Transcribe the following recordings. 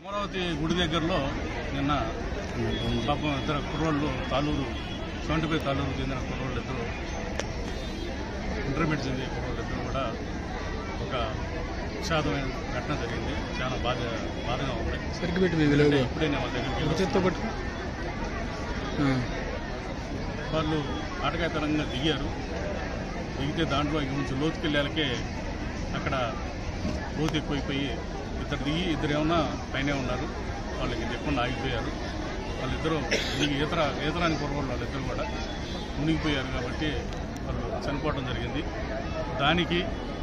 అమరావతి గుడి దగ్గరలో నిన్న పాపం ఇద్దరు కుర్రోళ్ళు తాలూరు సెవెంటీ ఫైవ్ తాలూరు చెందిన కుర్రోళ్ళు ఇద్దరు ఇంటర్మీడియట్ చెందిన కుర్రోళ్ళు ఇద్దరు కూడా ఒక విషాదమైన ఘటన జరిగింది చాలా బాధ బాధగా ఉంది సరిగ్గా పెట్టి మీ విలువగా ఇప్పుడే నేను వాళ్ళ దగ్గరికి ఒక వెళ్ళి చేత్తో పట్టుకో ఆ, వాళ్ళు ఆటకాయతనంగా దిగారు దిగితే దాంట్లో ఇక కొంచెం లోతుకెళ్ళాలకే అక్కడ లోతు ఎక్కువైపోయి ఇద్దరు దిగి ఇద్దరు ఏమన్నా పైనే ఉన్నారు వాళ్ళకి దిక్కుండా ఆగిపోయారు వాళ్ళిద్దరూ దిగి ఈతర ఈతరాని కుర్రోళ్ళు వాళ్ళిద్దరు కూడా మునిగిపోయారు కాబట్టి వాళ్ళు చనిపోవడం జరిగింది దానికి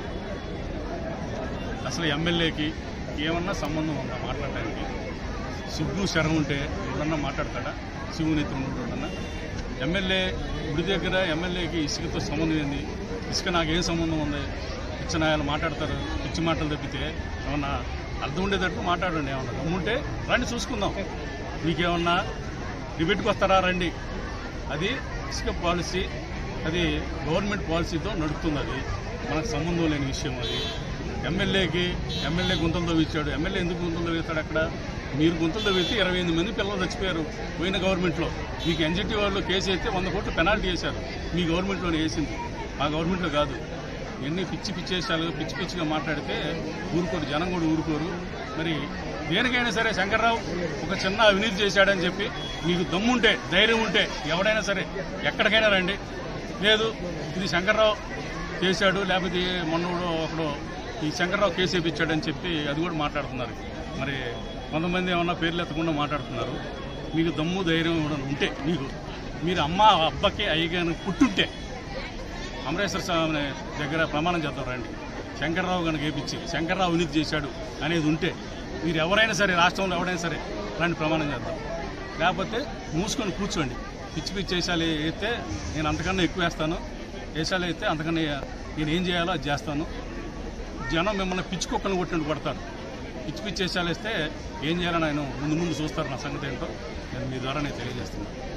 అసలు ఎమ్మెల్యేకి ఏమన్నా సంబంధం ఉందా మాట్లాడడానికి సిగ్గు శరం ఉంటే ఎవడన్నా మాట్లాడతాడా శివునితో ఉండన్నా ఎమ్మెల్యే గుడి దగ్గర ఎమ్మెల్యేకి ఇసుకతో సంబంధం ఏంది ఇసుక నాకేం సంబంధం ఉంది పిచ్చిన ఆయన మాట్లాడతారు పిచ్చి మాటలు తప్పితే ఏమన్నా అర్థం ఉండేటట్టు మాట్లాడండి ఏమన్నా దమ్ముంటే రండి చూసుకుందాం మీకేమన్నా డిబేట్కి వస్తారా రండి అది ఇసుక పాలసీ అది గవర్నమెంట్ పాలసీతో నడుస్తుంది అది మనకు సంబంధం లేని విషయం అది ఎమ్మెల్యేకి ఎమ్మెల్యే గుంతలు తవ్వించాడు ఎమ్మెల్యే ఎందుకు గుంతలు తవ్విస్తాడు అక్కడ మీరు గుంతలు తవ్వితే ఇరవై ఎనిమిది మంది పిల్లలు చచ్చిపోయారు పోయిన గవర్నమెంట్లో మీకు ఎన్జిటి వాళ్ళు కేసు అయితే వంద కోట్లు పెనాల్టీ వేశారు మీ గవర్నమెంట్లోనే వేసింది ఆ గవర్నమెంట్లో కాదు ఎన్ని పిచ్చి పిచ్చేసాలు పిచ్చి పిచ్చిగా మాట్లాడితే ఊరుకోరు జనం కూడా ఊరుకోరు మరి దేనికైనా సరే శంకర్రావు ఒక చిన్న అవినీతి చేశాడని చెప్పి మీకు దమ్ముంటే ధైర్యం ఉంటే ఎవడైనా సరే ఎక్కడికైనా రండి లేదు ఇది శంకర్రావు చేశాడు లేకపోతే మొన్నడు ఒకడు ఈ శంకర్రావు కేసు వేయించాడని చెప్పి అది కూడా మాట్లాడుతున్నారు మరి కొంతమంది ఏమన్నా పేర్లు ఎత్తకుండా మాట్లాడుతున్నారు మీకు దమ్ము ధైర్యం కూడా ఉంటే మీకు మీరు అమ్మ అబ్బకి అయ్యగాను పుట్టుంటే అమరేశ్వర స్వామి దగ్గర ప్రమాణం చేద్దాం రండి శంకర్రావు కనుక వేపించి శంకర్రావు అవినీతి చేశాడు అనేది ఉంటే మీరు ఎవరైనా సరే రాష్ట్రంలో ఎవరైనా సరే రండి ప్రమాణం చేద్దాం లేకపోతే మూసుకొని కూర్చోండి పిచ్చి పిచ్చి వేసాలు అయితే నేను అంతకన్నా ఎక్కువ వేస్తాను వేసాలు అయితే అంతకన్నా నేను ఏం చేయాలో అది చేస్తాను జనం మిమ్మల్ని పిచ్చి కుక్కను కొట్టినట్టు కొడతారు పిచ్చి పిచ్చి వేసాలు వేస్తే ఏం చేయాలని ఆయన ముందు ముందు చూస్తారు నా సంగతి ఏంటో నేను మీ ద్వారా నేను తెలియజేస్తున్నాను